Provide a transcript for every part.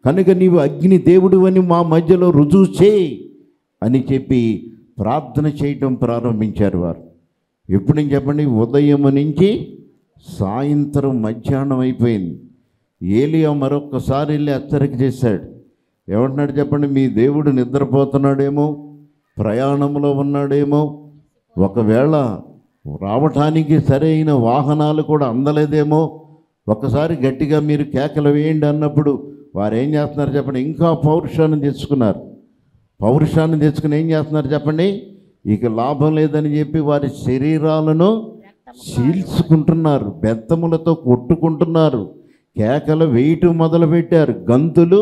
కనుక నీవు అగ్ని దేవుడు అని మా మధ్యలో రుజువు చేయి అని చెప్పి ప్రార్థన చేయటం ప్రారంభించారు వారు ఎప్పుడు నుంచి చెప్పండి ఉదయం నుంచి సాయంత్రం మధ్యాహ్నం అయిపోయింది ఏలియా మరొక్కసారి వెళ్ళి హెచ్చరిక చేశాడు ఏమంటున్నాడు చెప్పండి మీ దేవుడు నిద్రపోతున్నాడేమో ప్రయాణంలో ఉన్నాడేమో ఒకవేళ రావటానికి సరైన వాహనాలు కూడా అందలేదేమో ఒకసారి గట్టిగా మీరు కేకలు వేయండి అన్నప్పుడు వారు ఏం చేస్తున్నారు చెప్పండి ఇంకా పౌరుషాన్ని తెచ్చుకున్నారు పౌరుషాన్ని తెచ్చుకుని ఏం చేస్తున్నారు చెప్పండి ఇక లాభం లేదని చెప్పి వారి శరీరాలను చీల్చుకుంటున్నారు బెత్తములతో కొట్టుకుంటున్నారు కేకలు వేయటం మొదలుపెట్టారు గంతులు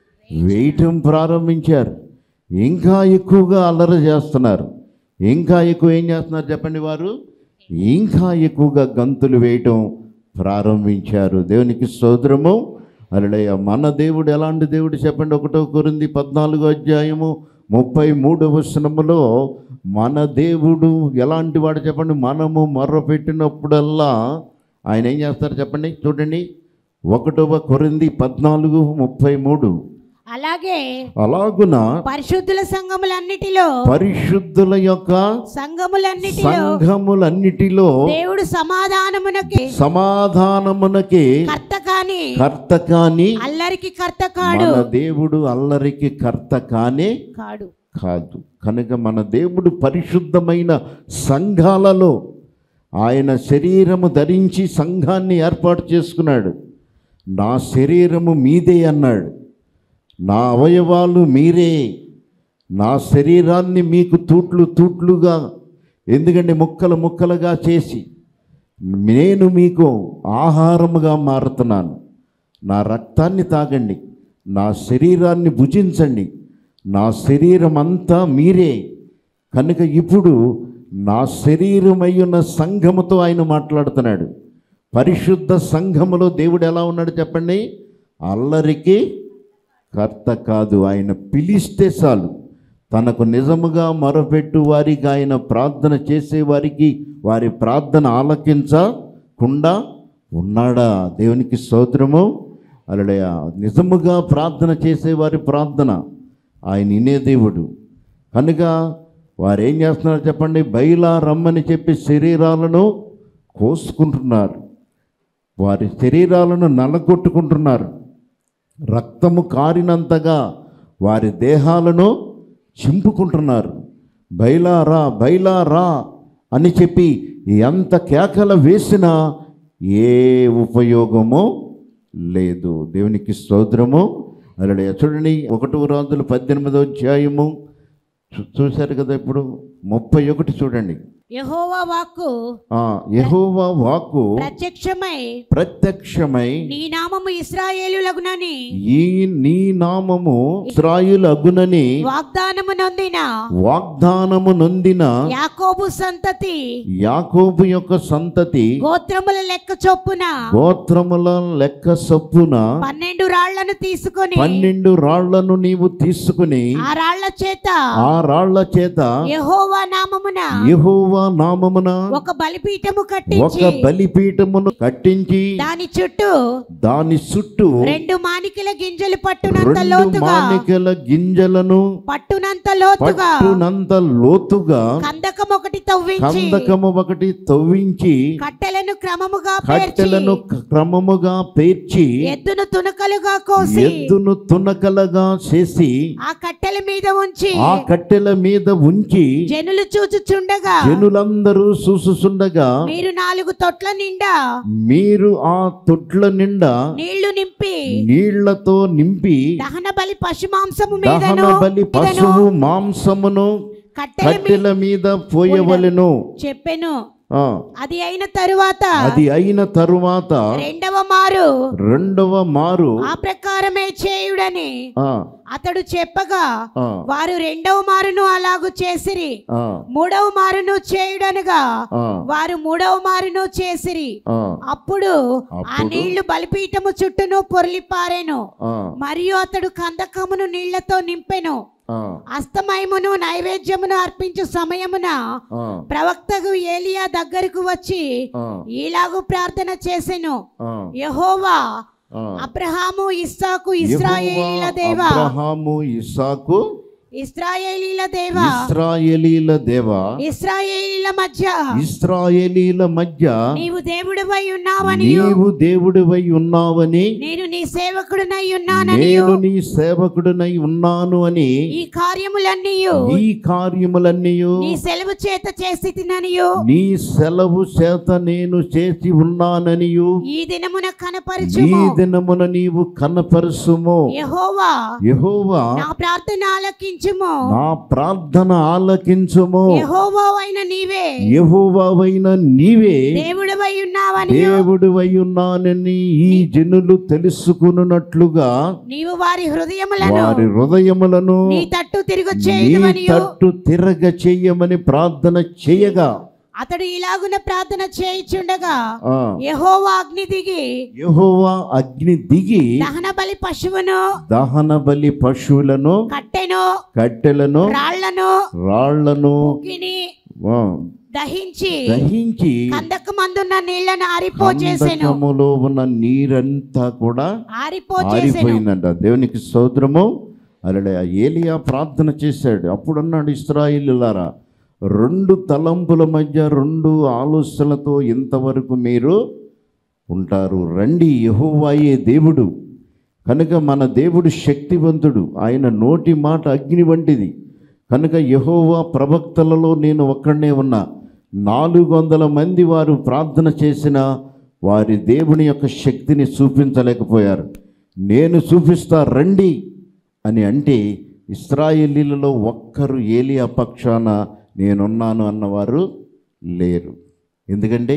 వేయటం ప్రారంభించారు ఇంకా ఎక్కువగా అల్లరి చేస్తున్నారు ఇంకా ఎక్కువ ఏం చేస్తున్నారు చెప్పండి వారు ఇంకా ఎక్కువగా గంతులు వేయటం ప్రారంభించారు దేవునికి స్తోత్రము అలడయ్య మన దేవుడు ఎలాంటి దేవుడు చెప్పండి ఒకటో కొరింది పద్నాలుగో అధ్యాయము ముప్పై మూడవ వచనములో మన దేవుడు ఎలాంటి వాడు చెప్పండి మనము మొర్రపెట్టినప్పుడల్లా ఆయన ఏం చేస్తారు చెప్పండి చూడండి ఒకటవ కొరింది పద్నాలుగు ముప్పై మూడు అలాగే అలాగున పరిశుద్ధుల సంఘములన్నిటిలో పరిశుద్ధుల యొక్క సంఘములన్నిటిలో సంఘములన్నిటిలో దేవుడు సమాధానమునకి సమాధానమునకి కర్త కాని కర్త కాని అల్లరికి కర్త కాడు మన దేవుడు అల్లరికి కర్త కానే కాడు కాదు కనుక మన దేవుడు పరిశుద్ధమైన సంఘాలలో ఆయన శరీరము ధరించి సంఘాన్ని ఏర్పాటు చేసుకున్నాడు నా శరీరము మీదే అన్నాడు నా అవయవాలు మీరే నా శరీరాన్ని మీకు తూట్లు తూట్లుగా ఎందుకంటే ముక్కలు ముక్కలుగా చేసి నేను మీకు ఆహారముగా మారుతున్నాను నా రక్తాన్ని తాగండి నా శరీరాన్ని భుజించండి నా శరీరం అంతా మీరే కనుక ఇప్పుడు నా శరీరమై ఉన్న సంఘముతో ఆయన మాట్లాడుతున్నాడు పరిశుద్ధ సంఘములో దేవుడు ఎలా ఉన్నాడు చెప్పండి అల్లరికి కర్త కాదు ఆయన పిలిస్తే చాలు తనకు నిజముగా మొరపెట్టు వారికి ఆయన ప్రార్థన చేసే వారికి వారి ప్రార్థన ఆలకించకుండా ఉన్నాడా దేవునికి స్తోత్రము అలడయ నిజముగా ప్రార్థన చేసే వారి ప్రార్థన ఆయన వినే దేవుడు కనుక వారు ఏం చేస్తున్నారు చెప్పండి బయలా రమ్మని చెప్పి శరీరాలను కోసుకుంటున్నారు వారి శరీరాలను నలగొట్టుకుంటున్నారు రక్తము కారినంతగా వారి దేహాలను చింపుకుంటున్నారు బయలా రా బయలా రా అని చెప్పి ఎంత కేకల వేసినా ఏ ఉపయోగమో లేదు దేవునికి స్తోత్రము అలా చూడండి ఒకటో రాజులు పద్దెనిమిదో అధ్యాయము చూ- చూశారు కదా ఇప్పుడు ముప్పై ఒకటి చూడండి యెహోవా వాక్కు ఆ యెహోవా వాక్కు ప్రత్యక్షమై ప్రత్యక్షమై నీ నామము ఇస్రాయేలులగునని ఈ నీ నామము ఇస్రాయిల్ అగునని వాగ్దానము నొందిన వాగ్దానము నొందిన యాకోబు సంతతి యాకోబు యొక్క సంతతి గోత్రముల లెక్క చొప్పున గోత్రముల లెక్క సొప్పున పన్నెండు రాళ్లను తీసుకొని పన్నెండు రాళ్లను నీవు తీసుకుని ఆ రాళ్ల చేత ఆ రాళ్ల చేత యెహోవా నామమున యెహోవా నామమున ఒక బలిపీఠము ఒక కట్టించి బలిపీఠమును కట్టించి దాని చుట్టూ దాని చుట్టూ రెండు మానికల గింజలు పట్టునంత రెండు లోతుగా మానికల గింజలను పట్టునంత లోతుగా పట్టునంత లోతుగా కందకం ఒకటి తవ్వించి కందకము ఒకటి తవ్వించి కట్టెలను క్రమముగా పేర్చి కట్టెలను క్రమముగా పేర్చి ఎద్దును తునకలుగా కోసి ఎద్దును తునకలగా చేసి ఆ కట్టెల మీద ఉంచి ఆ కట్టెల మీద ఉంచి జనులు చూచుచుండగా జనులందరూ చూసుచుండగా మీరు నాలుగు తొట్ల నిండా మీరు ఆ తొట్ల నిండా నీళ్లు నింపి నీళ్లతో నింపి దహన బలి పశు మాంసము దహన మీదను బలి మీదను పశువు మాంసమును కట్టెల మీ- కట్టెల మీద పోయవలెను చెప్పెను ఆ, అది అయిన తరువాత అది అయిన తరువాత రెండవ మారు రెండవ మారు ఆ ప్రకారమే చేయుడని ఆ, అతడు చెప్పగా ఆ, వారు రెండవ మారును అలాగు చేసిరి ఆ, మూడవ మారును చేయుడనగా ఆ, వారు మూడవ మారును చేసిరి ఆ, అప్పుడు ఆ అప్పుడు? నీళ్లు బలిపీఠము చుట్టూను పొర్లి పారెను ఆ, మరియు అతడు కందకమును నీళ్లతో నింపెను ఆ, అస్తమయమును నైవేద్యమును అర్పించు సమయమున ఆ, ప్రవక్తకు ఏలియా దగ్గరకు వచ్చి ఆ, ఈలాగు ప్రార్థన చేసెను ఆ, యహోవా ఆ. అబ్రహాము ఇస్సాకు యెహోవా ఇస్రాయేలీల దేవా అబ్రహాము ఇస్సాకు ఇస్రాయేలీల దేవా ఇస్రాయేలీల దేవా ఇస్రాయేలీల మధ్య ఇస్రాయేలీల మధ్య నీవు దేవుడివై ఉన్నావని నీవు దేవుడివై ఉన్నావని నేను నీ సేవకుడినై ఉన్నానని నేను నీ సేవకుడినై ఉన్నాను అని ఈ కార్యములన్నీ ఈ కార్యములన్నీ నీ సెలవు చేత చేసి తిననియు నీ సెలవు చేత నేను చేసి ఉన్నాననియు ఈ దినమున ఈ కనపరచుము దినమున నీవు కనపరుసుము యెహోవా యెహోవా నా ప్రార్థన ఆలకించుము నా ప్రార్థన ఆలకించుము యెహోవా అయిన నీవే యెహోవావైన నీవే దేవుడివై ఉన్నావని దేవుడివై ఉన్నానని ఈ జనులు తెలుసుకున్నట్లుగా నీవు వారి హృదయములను వారి హృదయములను నీ తట్టు తిరిగి నీ చేయమని తట్టు తిరగ చెయ్యమని ప్రార్థన చేయగా అతడు ఇలాగున ప్రార్థన చేయిచుండగా ఆ యెహోవా అగ్ని దిగి యెహోవా అగ్ని దిగి దహన బలి పశువును దహన బలి పశువులను కట్టెను కట్టెలను రాళ్లను రాళ్లను గిని ఆ, దహించి దహించి కందకు మందున్న నీళ్లను ఆరిపోచేసెను కందకములో ఉన్న నీరంతా కూడా ఆరిపోచేసెను ఆరిపోయిందంట దేవునికి స్తోత్రము అలడే ఏలియా ప్రార్థన చేశాడు అప్పుడు అన్నాడు ఇస్రాయిలులారా రెండు తలంపుల మధ్య రెండు ఆలోచనలతో ఇంతవరకు మీరు ఉంటారు రండి యెహోవాయే దేవుడు కనుక మన దేవుడు శక్తివంతుడు ఆయన నోటి మాట అగ్ని వంటిది కనుక యెహోవా ప్రవక్తలలో నేను ఒక్కడనే ఉన్నా నాలుగు వందల మంది వారు ప్రార్థన చేసిన వారి దేవుని యొక్క శక్తిని చూపించలేకపోయారు నేను చూపిస్తా రండి అని అంటే ఇస్రాయేలీలలో ఒక్కరు ఏలియా పక్షాన నేనున్నాను అన్నవారు లేరు ఎందుకంటే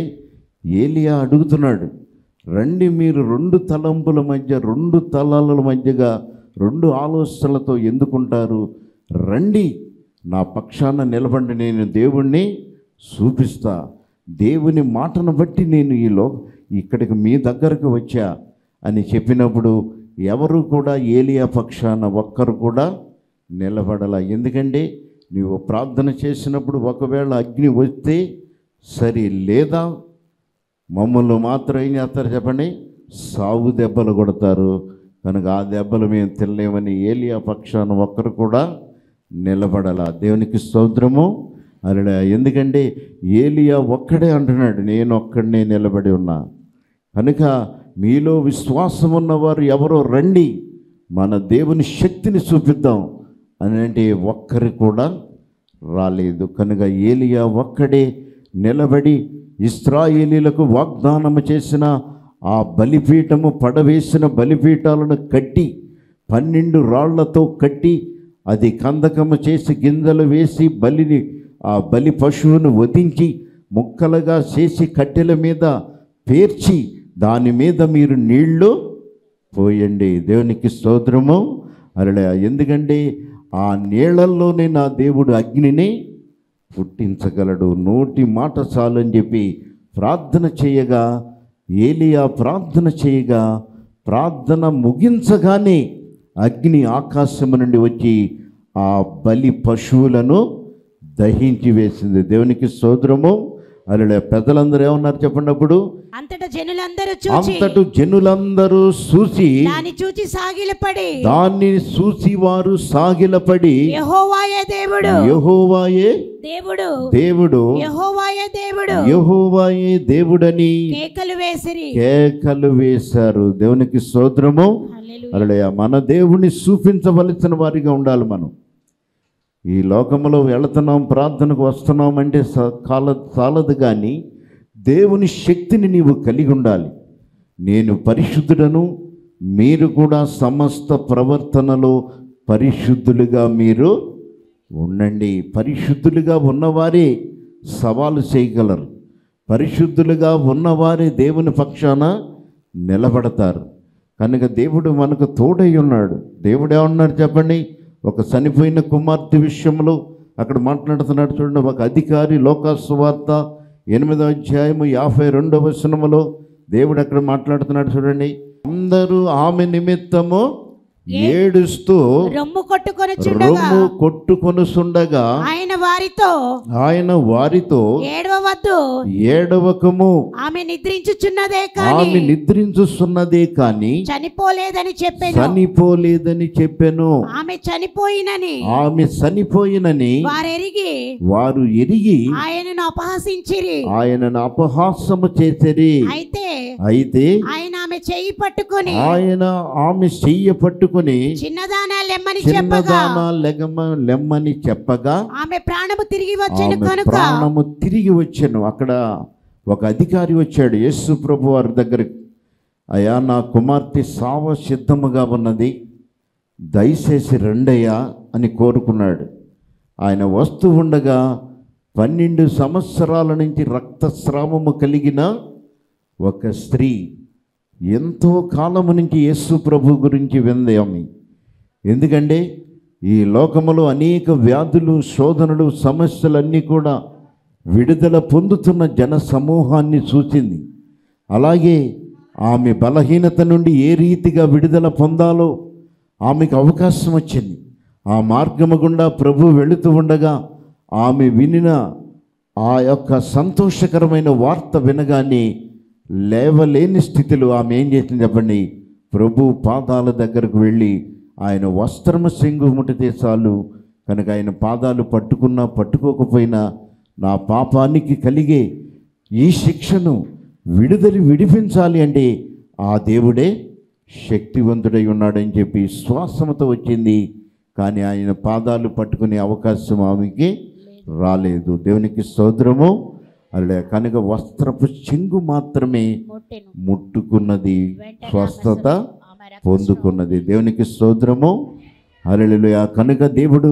ఏలియా అడుగుతున్నాడు రండి మీరు రెండు తలంపుల మధ్య రెండు తలాల మధ్యగా రెండు ఆలోచనలతో ఎందుకుంటారు రండి నా పక్షాన నిలబడి నేను దేవుణ్ణి చూపిస్తా దేవుని మాటను బట్టి నేను ఈ లో ఇక్కడికి మీ దగ్గరకు వచ్చా అని చెప్పినప్పుడు ఎవరు కూడా ఏలియా పక్షాన ఒక్కరు కూడా నిలబడల ఎందుకంటే నీవు ప్రార్థన చేసినప్పుడు ఒకవేళ అగ్ని వస్తే సరే లేదా మమ్మల్ని మాత్రం ఏం చేస్తారు చెప్పండి సాగు దెబ్బలు కొడతారు కనుక ఆ దెబ్బలు మేము తినలేమని ఏలియా పక్షాన ఒక్కరు కూడా నిలబడాల దేవునికి స్తోత్రము అలా ఎందుకంటే ఏలియా ఒక్కడే అంటున్నాడు నేను ఒక్కడనే నిలబడి ఉన్నా కనుక మీలో విశ్వాసం ఉన్నవారు ఎవరో రండి మన దేవుని శక్తిని చూపిద్దాం అని అంటే ఒక్కరు కూడా రాలేదు కనుక ఏలియా ఒక్కడే నిలబడి ఇస్రాయేలీలకు వాగ్దానము చేసిన ఆ బలిపీఠము పడవేసిన బలిపీఠాలను కట్టి పన్నెండు రాళ్లతో కట్టి అది కందకము చేసి గింజలు వేసి బలిని ఆ బలి పశువును వధించి ముక్కలుగా చేసి కట్టెల మీద పేర్చి దాని మీద మీరు నీళ్లు పోయండి దేవునికి స్తోత్రము అరలే ఎందుకంటే ఆ నీళ్లల్లోనే నా దేవుడు అగ్నిని పుట్టించగలడు నోటి మాట చాలని చెప్పి ప్రార్థన చేయగా ఏలియా ప్రార్థన చేయగా ప్రార్థన ముగించగానే అగ్ని ఆకాశము నుండి వచ్చి ఆ బలి పశువులను దహించి వేసింది దేవునికి స్తోత్రము అలా పెద్దలందరూ ఏమన్నారు చెప్పండి అప్పుడు అంతట జనులందరూ చూచి అంతటు జనులందరూ చూసి దాన్ని చూచి సాగిలపడి దాన్ని చూసి వారు సాగిలపడి యెహోవాయే దేవుడు యెహోవాయే దేవుడు దేవుడు యెహోవాయే దేవుడు యెహోవాయే దేవుడని కేకలు వేసిరి కేకలు వేశారు దేవునికి స్తోత్రము హల్లెలూయా. అలడయ మన దేవుని చూపించవలసిన వారిగా ఉండాలి మనం ఈ లోకంలో వెళుతున్నాం ప్రార్థనకు వస్తున్నాం అంటే స- కాల చాలదు కానీ దేవుని శక్తిని నీవు కలిగి ఉండాలి నేను పరిశుద్ధుడను మీరు కూడా సమస్త ప్రవర్తనలో పరిశుద్ధులుగా మీరు ఉండండి పరిశుద్ధులుగా ఉన్నవారే సవాలు చేయగలరు పరిశుద్ధులుగా ఉన్నవారే దేవుని పక్షాన నిలబడతారు కనుక దేవుడు మనకు తోడై ఉన్నాడు దేవుడు ఏమన్నాడు చెప్పండి ఒక చనిపోయిన కుమార్తె విషయంలో అక్కడ మాట్లాడుతున్నాడు చూడండి ఒక అధికారి లోకాసువార్త ఎనిమిదో అధ్యాయము యాభై రెండవ వచనములో దేవుడు అక్కడ మాట్లాడుతున్నాడు చూడండి అందరూ ఆమె నిమిత్తము ఏడుస్తూ రొమ్ము కొట్టుకొనుచుండగా రొమ్ము కొట్టుకొనుసుండగా ఆయన వారితో ఆయన వారితో ఏడవవద్దు ఏడవకము ఆమె నిద్రించుచున్నదే ఆమె కాని నిద్రించుస్తున్నదే కాని చనిపోలేదని చెప్పాను చనిపోలేదని చెప్పెను ఆమె చనిపోయినని ఆమె చనిపోయినని వారెరిగి వారు ఎరిగి ఆయనను అపహసించిరి ఆయనను అపహాసము చేసిరి అయితే అయితే ఆయన ఆమె చెయ్యి పట్టుకొని ఆయన ఆమె చెయ్య పట్టుకుని చిన్నదానా లెమ్మని చెప్పగా చిన్నదాన లెగమ లెమ్మని చెప్పగా ఆమె ప్రాణము తిరిగి వచ్చెను ఆమె కనుక ప్రాణము తిరిగి వచ్చాను అక్కడ ఒక అధికారి వచ్చాడు యేసు ప్రభు వారి దగ్గరికి అయ్యా నా కుమార్తె సావ సిద్ధముగా ఉన్నది దయచేసి రెండయ్యా అని కోరుకున్నాడు ఆయన వస్తూ ఉండగా పన్నెండు సంవత్సరాల నుంచి రక్తస్రావము కలిగిన ఒక స్త్రీ ఎంతో కాలము నుంచి యేసు ప్రభు గురించి వింది ఆమె ఎందుకంటే ఈ లోకములో అనేక వ్యాధులు శోధనలు సమస్యలన్నీ కూడా విడుదల పొందుతున్న జన సమూహాన్ని చూసింది అలాగే ఆమె బలహీనత నుండి ఏ రీతిగా విడుదల పొందాలో ఆమెకు అవకాశం వచ్చింది ఆ మార్గము గుండా ప్రభు వెళుతూ ఉండగా ఆమె వినిన ఆ యొక్క సంతోషకరమైన వార్త వినగానే లేవలేని స్థితిలో ఆమె ఏం చేసింది చెప్పండి ప్రభు పాదాల దగ్గరకు వెళ్ళి ఆయన వస్త్రము సింగు ముట్టితే చాలు కనుక ఆయన పాదాలు పట్టుకున్నా పట్టుకోకపోయినా నా పాపానికి కలిగే ఈ శిక్షను విడుదల విడిపించాలి అంటే ఆ దేవుడే శక్తివంతుడై ఉన్నాడని చెప్పి విశ్వాసంతో వచ్చింది కానీ ఆయన పాదాలు పట్టుకునే అవకాశం ఆమెకి రాలేదు దేవునికి స్తోత్రము అలా కనుక వస్త్రపు చెంగు మాత్రమే ముట్టెను ముట్టుకున్నది వెంటనే స్వస్థత ఆమె రక్త పొందుకున్నది దేవునికి స్తోత్రము హల్లెలూయా కనుక దేవుడు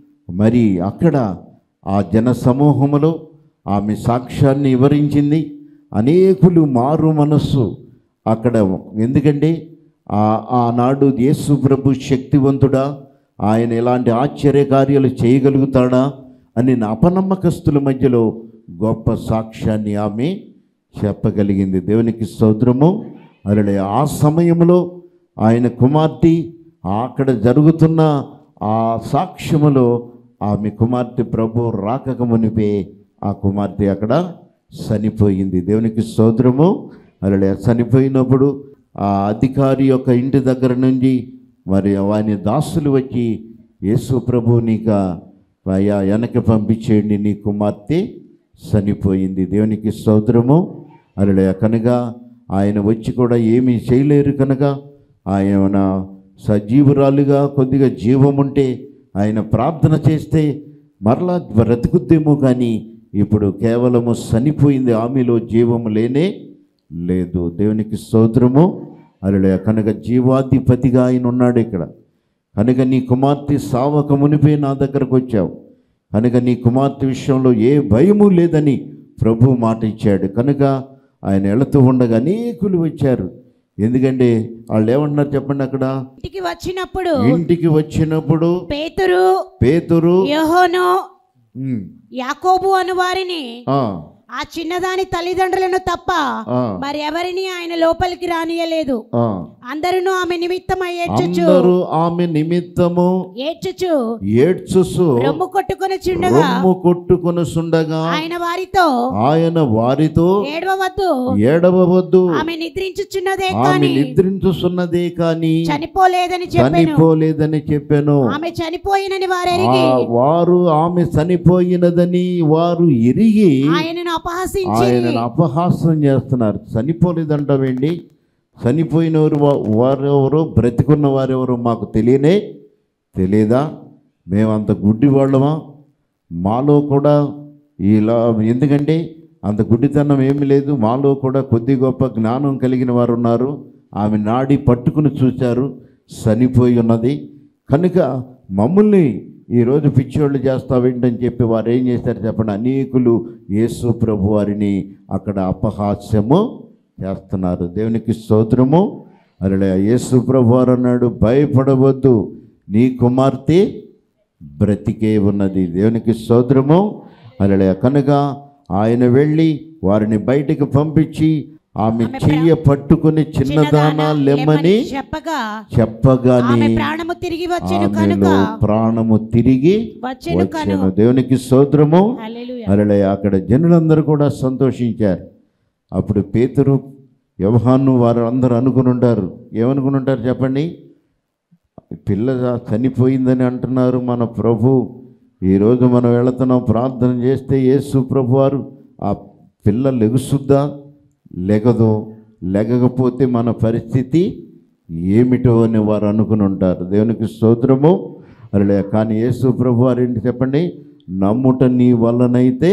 మరి అక్కడ ఆ జన సమూహములో ఆమె సాక్ష్యాన్ని వివరించింది అనేకులు మారు మనస్సు అక్కడ ఎందుకంటే ఆ ఆనాడు యేసు ప్రభు శక్తివంతుడా ఆయన ఎలాంటి ఆశ్చర్య కార్యాలు చేయగలుగుతాడా అని నా అపనమ్మకస్తుల మధ్యలో గొప్ప సాక్ష్యాన్ని ఆమె చెప్పగలిగింది దేవునికి స్తోత్రము అరడే ఆ సమయంలో ఆయన కుమార్తె అక్కడ జరుగుతున్న ఆ సాక్ష్యములో ఆమె కుమార్తె ప్రభు రాకక మునిపే ఆ కుమార్తె అక్కడ చనిపోయింది దేవునికి స్తోత్రము అరడే చనిపోయినప్పుడు ఆ అధికారి యొక్క ఇంటి దగ్గర నుంచి మరి వాని దాసులు వచ్చి యేసు ప్రభు నీక అయ్యా వెనక్కి పంపించేయండి నీ కుమార్తె చనిపోయింది దేవునికి స్తోత్రము అరడే కనుక ఆయన వచ్చి కూడా ఏమీ చేయలేరు కనుక ఆయన సజీవురాలుగా కొద్దిగా జీవం ఉంటే ఆయన ప్రార్థన చేస్తే మరలా బ్రతుకుద్దేమో కానీ ఇప్పుడు కేవలము చనిపోయింది ఆమెలో జీవము లేనే లేదు దేవునికి స్తోత్రము అరడే కనుక జీవాధిపతిగా ఆయన ఉన్నాడు ఇక్కడ కనుక నీ కుమార్తె సావక మునిపే నా దగ్గరకు వచ్చావు కనుక నీ కుమార్తె విషయంలో ఏ భయము లేదని ప్రభు మాట ఇచ్చాడు కనుక ఆయన వెళుతూ ఉండగా అనేకులు వచ్చారు ఎందుకంటే వాళ్ళు ఏమంటున్నారు చెప్పండి అక్కడ ఇంటికి వచ్చినప్పుడు ఇంటికి వచ్చినప్పుడు పేతురు పేతురు యోహోను ఉమ్, యాకోబు అను వారిని ఆ, ఆ చిన్నదాని తల్లిదండ్రులను తప్ప ఆ, మరి ఎవరిని ఆయన లోపలికి రానియలేదు ఆ. అందరూ ఆమె నిమిత్తమై ఏడ్చుచు అందరూ ఆమె నిమిత్తము ఏడ్చుచు ఏడ్చుసు రొమ్ము కొట్టుకొని చుండగా రొమ్ము కొట్టుకొనుసుండగా ఆయన వారితో ఆయన వారితో ఏడవవద్దు ఏడవవద్దు ఆమె నిద్రించుచున్నదే ఆమె కాని నిద్రించుతున్నదే కాని చనిపోలేదని చెప్పాను చనిపోలేదని చెప్పాను ఆమె చనిపోయినని ఆ వారెరిగి వారు ఆమె చనిపోయినదని వారు ఎరిగి ఆయనను అపహసించి ఆయనను అపహాసం చేస్తున్నారు చనిపోలేదంటావేండి చనిపోయినవారు వా- వారెవరో బ్రతికున్న వారెవరో మాకు తెలియనే తెలియదా మేమంత గుడ్డి వాళ్ళమా మాలో కూడా ఇలా ఎందుకంటే అంత గుడ్డితనం ఏమీ లేదు మాలో కూడా కొద్ది గొప్ప జ్ఞానం కలిగిన వారు ఉన్నారు ఆమె నాడి పట్టుకుని చూశారు చనిపోయి ఉన్నది కనుక మమ్మల్ని ఈరోజు పిచ్చోళ్ళు చేస్తావేంటని చెప్పి వారు ఏం చేశారు చెప్పండి అనేకులు యేసు ప్రభు వారిని అక్కడ అపహాస్యము చేస్తున్నారు దేవునికి స్తోత్రము అలా యేసు ప్రభు వారు అన్నాడు భయపడవద్దు నీ కుమార్తె బ్రతికే ఉన్నది దేవునికి స్తోత్రము అలా కనుక ఆయన వెళ్ళి వారిని బయటికి పంపించి ఆమె ఆమె చెయ్య పట్టుకుని చిన్నదానా చిన్నదానా లెమ్మని చెప్పగా చెప్పగానే ఆమె ప్రాణము తిరిగి వచ్చెను కనుక ఆమెలో ప్రాణము తిరిగి వచ్చెను కను వచ్చాను దేవునికి స్తోత్రము హల్లెలూయా. అరలే అక్కడ జనులందరూ కూడా సంతోషించారు అప్పుడు పేతురు వ్యవహాను వారు అందరూ అనుకుని ఉంటారు ఏమనుకుని ఉంటారు చెప్పండి పిల్ల చనిపోయిందని అంటున్నారు మన ప్రభు ఈరోజు మనం వెళుతున్నాం ప్రార్థన చేస్తే యేసు ప్రభు వారు ఆ పిల్ల లెగుసుద్దా లెగదో లెగకపోతే మన పరిస్థితి ఏమిటో అని వారు అనుకుని ఉంటారు దేవునికి స్తోత్రము అరలే కానీ యేసు ప్రభు వారు ఏంటి చెప్పండి నమ్ముట నీ వల్లనైతే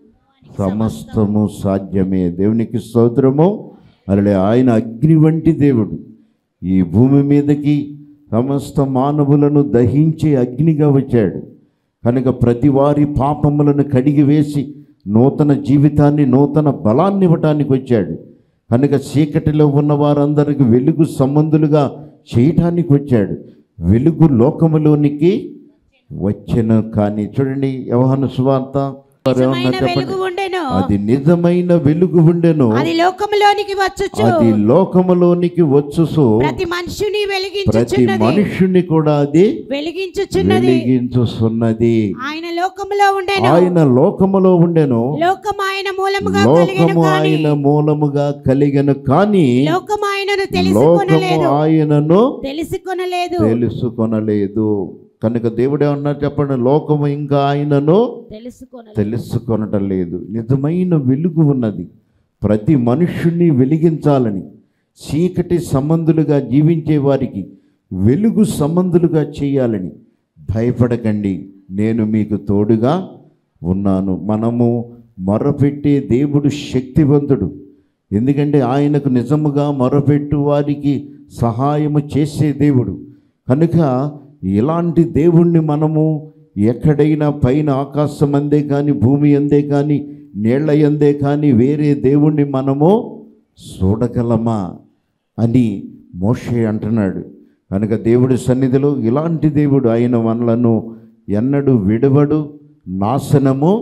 సమస్తము సాధ్యమే దేవునికి స్తోత్రము అరలే ఆయన అగ్ని వంటి దేవుడు ఈ భూమి మీదకి సమస్త మానవులను దహించే అగ్నిగా వచ్చాడు కనుక ప్రతి వారి పాపములను కడిగి వేసి నూతన జీవితాన్ని నూతన బలాన్ని ఇవ్వటానికి వచ్చాడు కనుక చీకటిలో ఉన్న వారందరికి వెలుగు సంబంధులుగా చేయటానికి వచ్చాడు వెలుగు లోకములోనికి వచ్చెను కానీ చూడండి వ్యవహాన సువార్త వారు ఏమన్నా నిజమైన చెప్పండి వెలుగు ఉండెను అది నిజమైన వెలుగు ఉండెను అది లోకములోనికి వచ్చుచు అది లోకములోనికి వచ్చుసు ప్రతి మనుషుని ప్రతి వెలిగించుచున్నది మనుష్యుని కూడా అది వెలిగించుచున్నది వెలిగించుస్తున్నది ఆయన లోకములో ఉండెను ఆయన లోకములో ఉండెను లోకం ఆయన మూలముగా కలిగెను లోకము కానీ ఆయన మూలముగా కలిగను కానీ లోకం ఆయనను లోకము తెలుసుకొనలేదు ఆయనను తెలుసుకొనలేదు తెలుసుకొనలేదు కనుక దేవుడే ఉన్నారు చెప్పండి లోకము ఇంకా ఆయనను తెలుసుకొనలేదు తెలుసుకొనటం లేదు నిజమైన వెలుగు ఉన్నది ప్రతి మనుష్యుణ్ణి వెలిగించాలని చీకటి సంబంధులుగా జీవించే వారికి వెలుగు సంబంధులుగా చేయాలని భయపడకండి నేను మీకు తోడుగా ఉన్నాను మనము మొరపెట్టే దేవుడు శక్తివంతుడు ఎందుకంటే ఆయనకు నిజముగా మొరపెట్టు వారికి సహాయము చేసే దేవుడు కనుక ఇలాంటి దేవుణ్ణి మనము ఎక్కడైనా పైన ఆకాశం అందే కానీ భూమి అందే కానీ నీళ్ల ఎందే కానీ వేరే దేవుణ్ణి మనము చూడగలమా అని మోషే అంటున్నాడు కనుక దేవుడి సన్నిధిలో ఇలాంటి దేవుడు ఆయన మనలను ఎన్నడూ విడవడు నాశనము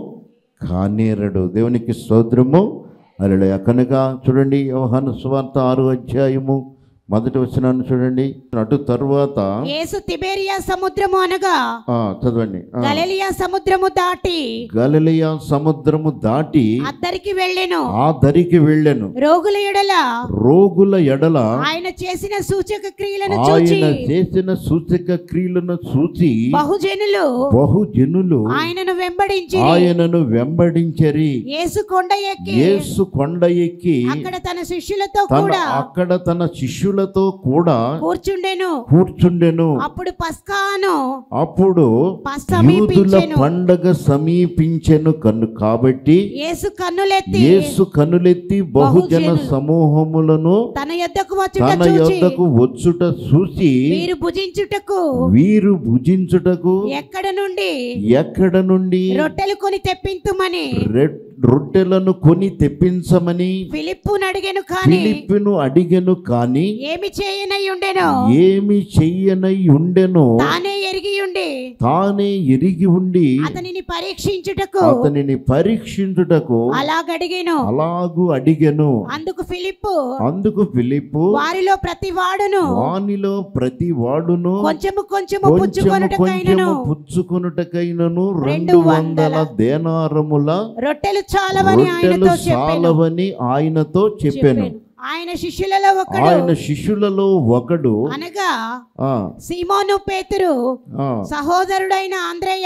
కానేరడు దేవునికి స్తోత్రము అలా కనుక చూడండి యోహాను సువార్త ఆరు అధ్యాయము మొదటి వచనాన్ని చూడండి అటు తరువాత యేసు తిబేరియా సముద్రము అనగా ఆ, చదవండి ఆ, గలిలియా సముద్రము దాటి గలిలయ సముద్రము దాటి అద్దరికి వెళ్ళెను ఆ దరికి వెళ్ళెను రోగుల ఎడల రోగుల ఎడల ఆయన చేసిన సూచక క్రియలను చూచి ఆయన చేసిన సూచక క్రియలను చూసి బహుజనులు బహుజనులు ఆయనను వెంబడించి ఆయనను వెంబడించరి యేసు కొండ ఎక్కి యేసు కొండ ఎక్కి అక్కడ తన శిష్యులతో తన కూడా అక్కడ తన శిష్యులతో కూడా కూర్చుండెను కూర్చుండెను అప్పుడు పస్కాను అప్పుడు పస్ యూదుల సమీపించెను పండగ సమీపించెను కన్ను కాబట్టి యేసు కన్నులెత్తి యేసు కనులెత్తి బహుజన బహుజనులు సమూహములను తన యొద్దకు వచ్చుట తన చూచి యొద్దకు వచ్చుట చూసి వీరు భుజించుటకు వీరు భుజించుటకు ఎక్కడ నుండి ఎక్కడ నుండి రొట్టెలు కొని తెప్పింతుమని రె- రొట్టెలను కొని తెప్పించమని ఫిలిప్పు అడిగెను కాని ఫిలిప్పును అడిగెను కాని ఏమి చేయనై ఉండెను ఏమి చెయ్యనై ఉండెనో తానే ఎరిగి ఉండి తానే ఎరిగి ఉండి అతనిని పరీక్షించుటకు అతనిని పరీక్షించుటకు అలాగడిగెను అలాగు అడిగెను అందుకు ఫిలిప్పు అందుకు ఫిలిప్పు వారిలో ప్రతి వాడును వానిలో ప్రతి వాడును కొంచెము కొంచెము కొంచెము పుచ్చుకొనుటకైనను కొంచెము పుచ్చుకొనుటకైనను రెండు రెండు వందల వందల దేనారముల రొట్టెలు చాలవని రొట్టెలు ఆయనతో చెప్పాను చాలవని ఆయనతో చెప్పాను ఆయన శిష్యులలో ఒకడు ఆయన శిష్యులలో ఒకడు అనగా ఆ సీమోను పేతురు ఆ సహోదరుడైన ఆంద్రయ్య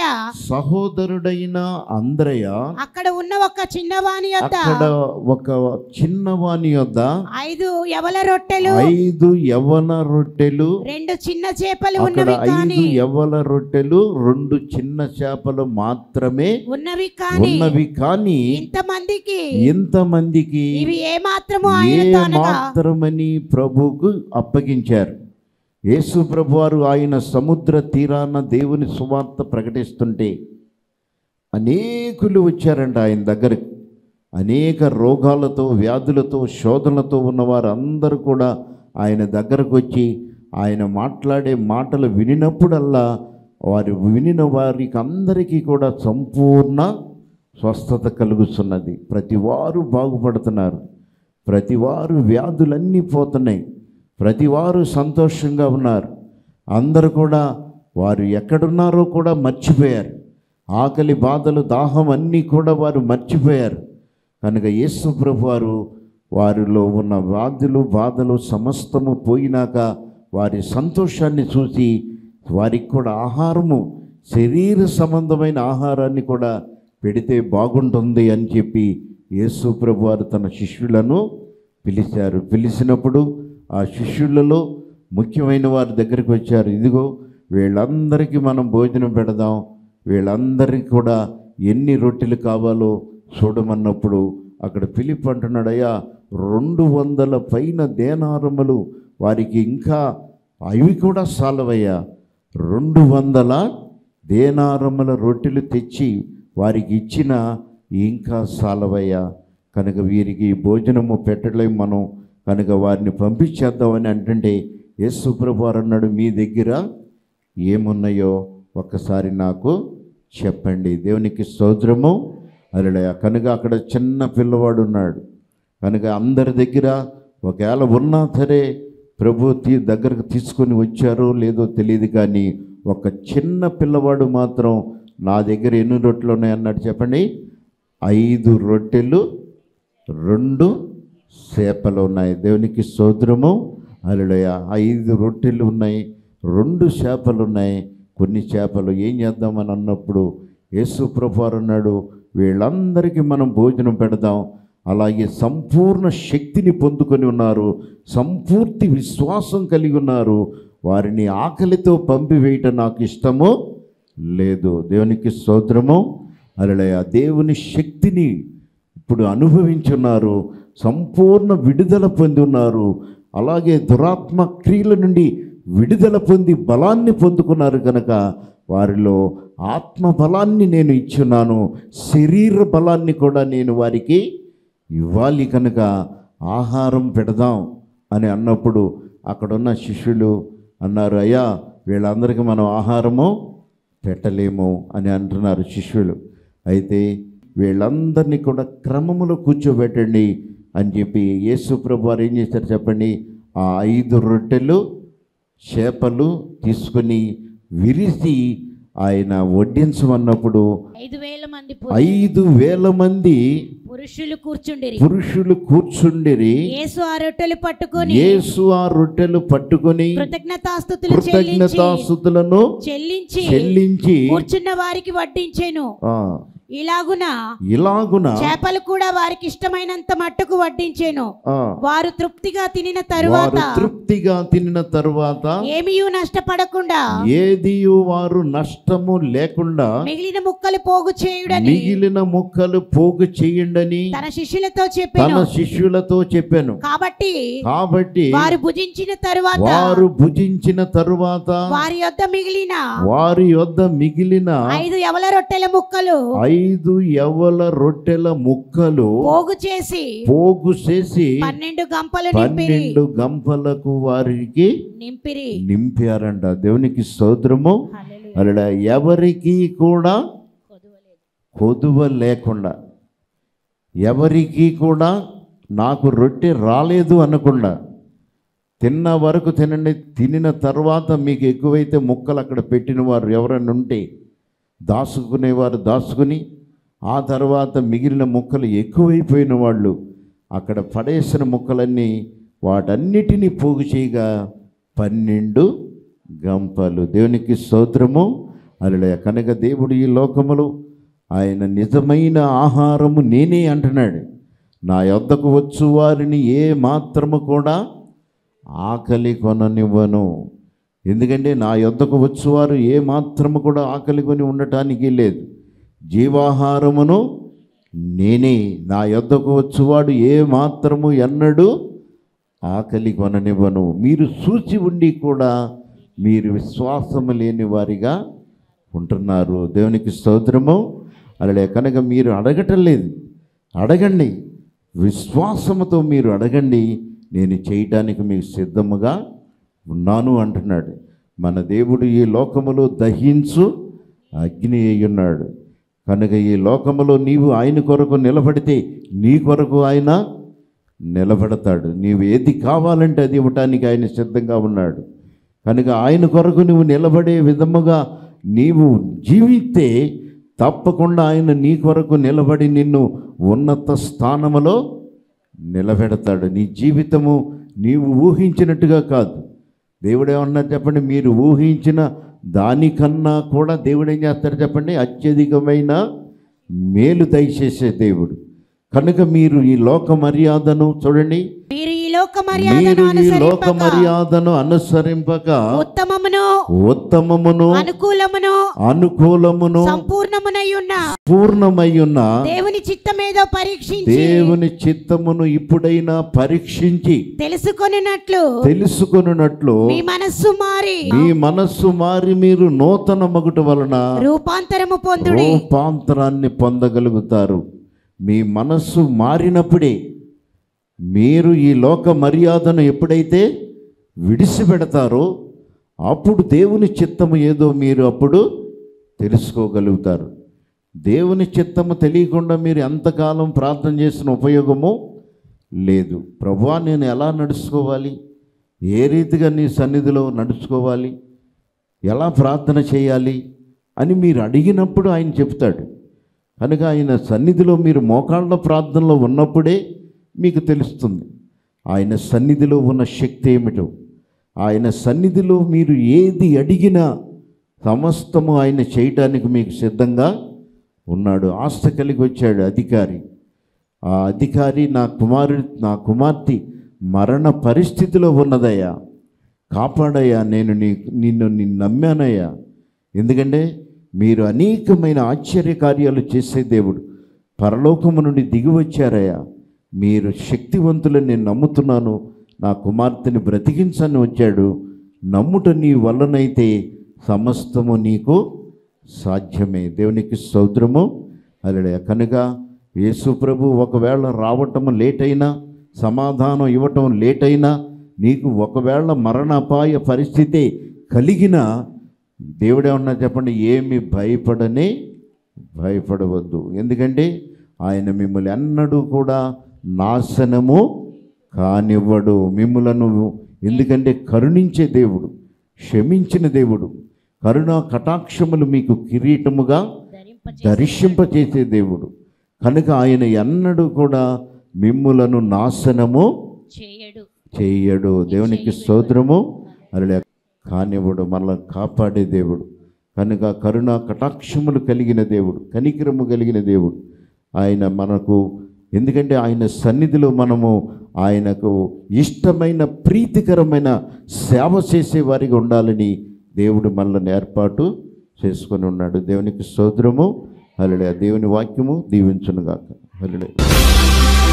సహోదరుడైన అంద్రయ అక్కడ ఉన్న ఒక చిన్నవాని యొద్ద అక్కడ ఒక చిన్నవాని యొద్ద ఐదు యవల రొట్టెలు ఐదు యవ్వన రొట్టెలు రెండు చిన్న చేపలు అక్కడ ఉన్నవి ఐదు కాని యవ్వల రొట్టెలు రెండు చిన్న చేపలు మాత్రమే ఉన్నవి కాని ఉన్నవి కానీ ఇంతమందికి ఇంతమందికి ఇవి ఏ మాత్రము ఏ ఆయనతో అనగా మాత్రమని ప్రభువుకు అప్పగించారు యేసు ప్రభువారు ఆయన సముద్ర తీరాన దేవుని సువార్త ప్రకటిస్తుంటే అనేకులు వచ్చారంట ఆయన దగ్గరికి అనేక రోగాలతో వ్యాధులతో శోధనలతో ఉన్నవారు అందరూ కూడా ఆయన దగ్గరకు వచ్చి ఆయన మాట్లాడే మాటలు వినినప్పుడల్లా వారు వినిన వారికి అందరికీ కూడా సంపూర్ణ స్వస్థత కలుగుతున్నది ప్రతి వారు బాగుపడుతున్నారు ప్రతివారు వ్యాధులన్నీ పోతున్నాయి ప్రతివారు సంతోషంగా ఉన్నారు అందరూ కూడా వారు ఎక్కడున్నారో కూడా మర్చిపోయారు ఆకలి బాధలు దాహం అన్నీ కూడా వారు మర్చిపోయారు కనుక యేసు ప్రభు వారు వారిలో ఉన్న వ్యాధులు బాధలు సమస్తము పోయినాక వారి సంతోషాన్ని చూసి వారికి కూడా ఆహారము శరీర సంబంధమైన ఆహారాన్ని కూడా పెడితే బాగుంటుంది అని చెప్పి యేసు ప్రభు వారు తన శిష్యులను పిలిచారు పిలిచినప్పుడు ఆ శిష్యులలో ముఖ్యమైన వారి దగ్గరికి వచ్చారు ఇదిగో వీళ్ళందరికీ మనం భోజనం పెడదాం వీళ్ళందరికీ కూడా ఎన్ని రొట్టెలు కావాలో చూడమన్నప్పుడు అక్కడ పిలిప్ అంటున్నాడయ్యా రెండు వందల పైన దేనారములు వారికి ఇంకా అవి కూడా సాలవయ్యా రెండు వందల దేనారముల రొట్టెలు తెచ్చి వారికి ఇచ్చిన ఇంకా సాలవయ్యా కనుక వీరికి భోజనము పెట్టలేం మనం కనుక వారిని పంపించేద్దామని అంటుంటే యేసు ప్రభు వారు అన్నాడు మీ దగ్గర ఏమున్నాయో ఒక్కసారి నాకు చెప్పండి దేవునికి స్తోత్రము అలడయ కనుక అక్కడ చిన్న పిల్లవాడు ఉన్నాడు కనుక అందరి దగ్గర ఒకవేళ ఉన్నా సరే ప్రభు తీ దగ్గరకు తీసుకొని వచ్చారో లేదో తెలియదు కానీ ఒక చిన్న పిల్లవాడు మాత్రం నా దగ్గర ఎన్ని రొట్టెలు ఉన్నాయి అన్నాడు చెప్పండి ఐదు రొట్టెలు రెండు చేపలు ఉన్నాయి దేవునికి స్తోత్రము అలడయ ఐదు రొట్టెలు ఉన్నాయి రెండు చేపలు ఉన్నాయి కొన్ని చేపలు ఏం చేద్దామని అన్నప్పుడు యేసు ప్రభువారు అన్నాడు వీళ్ళందరికీ మనం భోజనం పెడదాం అలాగే సంపూర్ణ శక్తిని పొందుకొని ఉన్నారు సంపూర్తి విశ్వాసం కలిగి ఉన్నారు వారిని ఆకలితో పంపివేయటం నాకు ఇష్టము లేదు దేవునికి స్తోత్రము అలడయ దేవుని శక్తిని ఇప్పుడు అనుభవించున్నారు సంపూర్ణ విడుదల పొంది ఉన్నారు అలాగే దురాత్మ క్రియల నుండి విడుదల పొంది బలాన్ని పొందుకున్నారు కనుక వారిలో ఆత్మ బలాన్ని నేను ఇచ్చున్నాను శరీర బలాన్ని కూడా నేను వారికి ఇవ్వాలి కనుక ఆహారం పెడదాం అని అన్నప్పుడు అక్కడున్న శిష్యులు అన్నారు అయ్యా వీళ్ళందరికీ మనం ఆహారము పెట్టలేము అని అంటున్నారు శిష్యులు అయితే వీళ్ళందరినీ కూడా క్రమములో కూర్చోబెట్టండి అని చెప్పి యేసు ప్రభు వారు ఏం చేశారు చెప్పండి ఆ ఐదు రొట్టెలు చేపలు తీసుకొని విరిసి ఆయన వడ్డించమన్నప్పుడు ఐదు వేల మంది ఐదు వేల మంది పురుషులు కూర్చుండిరి పురుషులు కూర్చుండిరి యేసు ఆ రొట్టెలు పట్టుకొని యేసు ఆ రొట్టెలు పట్టుకొని కృతజ్ఞతాస్తుతులు చెల్లించి కృతజ్ఞతాస్థుతులను చెల్లించి చెల్లించి కూర్చున్న వారికి వడ్డించెను ఆ, ఇలాగున ఇలాగున చేపలు కూడా వారికి ఇష్టమైనంత మట్టుకు వడ్డించెను ఆ, వారు తృప్తిగా తినిన తరువాత వారు తృప్తిగా తినిన తరువాత ఏమీయూ నష్టపడకుండా ఏది వారు నష్టము లేకుండా మిగిలిన ముక్కలు పోగు చేయుడని మిగిలిన ముక్కలు పోగు చేయండని తన శిష్యులతో తన చెప్పాను శిష్యులతో చెప్పాను కాబట్టి కాబట్టి వారు భుజించిన తరువాత వారు భుజించిన తరువాత వారి యొద్ద మిగిలిన వారి యొద్ద మిగిలిన ఐదు ఎవల రొట్టెల ముక్కలు ఐదు యవల రొట్టెల ముక్కలు పోగు చేసి పోగు చేసి పన్నెండు గంపలు నింపిరి పన్నెండు గంపలకు వారికి నింపిరి నింపారంట దేవునికి స్తోత్రము హల్లెలూయా. అలా ఎవరికి కూడా కొదువలేదు. కొదువ లేకుండా ఎవరికి కూడా నాకు రొట్టె రాలేదు అనకుండా తిన్న వరకు తినండి తినిన తర్వాత మీకు ఎక్కువైతే ముక్కలు అక్కడ పెట్టిన వారు ఎవరైనా ఉంటే దాచుకునేవారు దాచుకుని ఆ తర్వాత మిగిలిన ముక్కలు ఎక్కువైపోయిన వాళ్ళు అక్కడ పడేసిన ముక్కలన్నీ వాటన్నిటినీ పోగు చేయగా పన్నెండు గంపలు దేవునికి స్తోత్రము అలా కనుక దేవుడు ఈ లోకములో ఆయన నిజమైన ఆహారము నేనే అంటున్నాడు నా యొద్దకు వచ్చు వారిని ఏ మాత్రము కూడా ఆకలి కొననివ్వను ఎందుకంటే నా యొద్దకు వచ్చువారు ఏ మాత్రము కూడా ఆకలి కొని ఉండటానికి లేదు జీవాహారమును నేనే నా యొద్దకు వచ్చువాడు ఏ మాత్రము ఎన్నడూ ఆకలి కొననివ్వను మీరు చూచి ఉండి కూడా మీరు విశ్వాసము లేని వారిగా ఉంటున్నారు దేవునికి స్తోత్రము అలాగే కనుక మీరు అడగటం లేదు అడగండి విశ్వాసముతో మీరు అడగండి నేను చేయటానికి మీకు సిద్ధముగా ఉన్నాను అంటున్నాడు మన దేవుడు ఈ లోకములో దహించు అగ్ని అయి ఉన్నాడు కనుక ఈ లోకములో నీవు ఆయన కొరకు నిలబడితే నీ కొరకు ఆయన నిలబడతాడు నీవు ఏది కావాలంటే అది ఇవ్వటానికి ఆయన సిద్ధంగా ఉన్నాడు కనుక ఆయన కొరకు నువ్వు నిలబడే విధముగా నీవు జీవితే తప్పకుండా ఆయన నీ కొరకు నిలబడి నిన్ను ఉన్నత స్థానములో నిలబెడతాడు నీ జీవితము నీవు ఊహించినట్టుగా కాదు దేవుడు ఏమన్నారు చెప్పండి మీరు ఊహించిన దానికన్నా కూడా దేవుడు ఏం చేస్తాడు చెప్పండి అత్యధికమైన మేలు దయచేసే దేవుడు కనుక మీరు ఈ లోక మర్యాదను చూడండి మీరు ఈ లోక మర్యాదను మీరు ఈ లోక అనుసరింపక మర్యాదను అనుసరింపక ఉత్తమమును ఉత్తమమును అనుకూలమును అనుకూలమును సంపూర్ణమునై ఉన్న పూర్ణమై ఉన్న దేవుని చిత్తమేదో పరీక్షించి దేవుని చిత్తమును ఇప్పుడైనా పరీక్షించి తెలుసుకొనినట్లు తెలుసుకొనున్నట్లు మీ మనస్సు మారి మీ మనస్సు మారి మీరు నూతన మగుట వలన రూపాంతరము పొందుడి రూపాంతరాన్ని పొందగలుగుతారు మీ మనస్సు మారినప్పుడే మీరు ఈ లోక మర్యాదను ఎప్పుడైతే విడిచిపెడతారో అప్పుడు దేవుని చిత్తము ఏదో మీరు అప్పుడు తెలుసుకోగలుగుతారు దేవుని చిత్తము తెలియకుండా మీరు ఎంతకాలం ప్రార్థన చేసిన ఉపయోగము లేదు ప్రభువా నేను ఎలా నడుచుకోవాలి ఏ రీతిగా నీ సన్నిధిలో నడుచుకోవాలి ఎలా ప్రార్థన చేయాలి అని మీరు అడిగినప్పుడు ఆయన చెప్తాడు కనుక ఆయన సన్నిధిలో మీరు మోకాళ్ళ ప్రార్థనలో ఉన్నప్పుడే మీకు తెలుస్తుంది ఆయన సన్నిధిలో ఉన్న శక్తి ఏమిటో ఆయన సన్నిధిలో మీరు ఏది అడిగినా సమస్తము ఆయన చేయటానికి మీకు సిద్ధంగా ఉన్నాడు ఆస్త కలిగి వచ్చాడు అధికారి ఆ అధికారి నా కుమారుడు నా కుమార్తె మరణ పరిస్థితిలో ఉన్నదయ్యా కాపాడయ్యా నేను నీ నిన్ను నిన్ను నమ్మానయ్యా ఎందుకంటే మీరు అనేకమైన ఆశ్చర్య కార్యాలు చేసే దేవుడు పరలోకము నుండి దిగి వచ్చారయ్యా మీరు శక్తివంతులని నేను నమ్ముతున్నాను నా కుమార్తెని బ్రతికించని వచ్చాడు నమ్ముట నీ వల్లనైతే సమస్తము నీకు సాధ్యమే దేవునికి స్తోత్రము అలడే కనుక యేసు ప్రభు ఒకవేళ రావటం లేట్ అయినా సమాధానం ఇవ్వటం లేట్ అయినా నీకు ఒకవేళ మరణాపాయ పరిస్థితి కలిగిన దేవుడేమన్నా చెప్పండి ఏమి భయపడనే భయపడవద్దు ఎందుకంటే ఆయన మిమ్మల్ని ఎన్నడూ కూడా నాశనము కానివ్వడు మిమ్ములను ఎందుకంటే కరుణించే దేవుడు క్షమించిన దేవుడు కరుణా కటాక్షములు మీకు కిరీటముగా దర్శింపచేసే దేవుడు కనుక ఆయన ఎన్నడూ కూడా మిమ్ములను నాశనము చేయడు చేయడు దేవునికి స్తోత్రము అలా కానివ్వడు మనల్ని కాపాడే దేవుడు కనుక కరుణ కటాక్షములు కలిగిన దేవుడు కనికరము కలిగిన దేవుడు ఆయన మనకు ఎందుకంటే ఆయన సన్నిధిలో మనము ఆయనకు ఇష్టమైన ప్రీతికరమైన సేవ చేసే వారిగా ఉండాలని దేవుడు మనల్ని ఏర్పాటు చేసుకొని ఉన్నాడు దేవునికి స్తోత్రము అలడే దేవుని వాక్యము దీవించునుగాక అలడే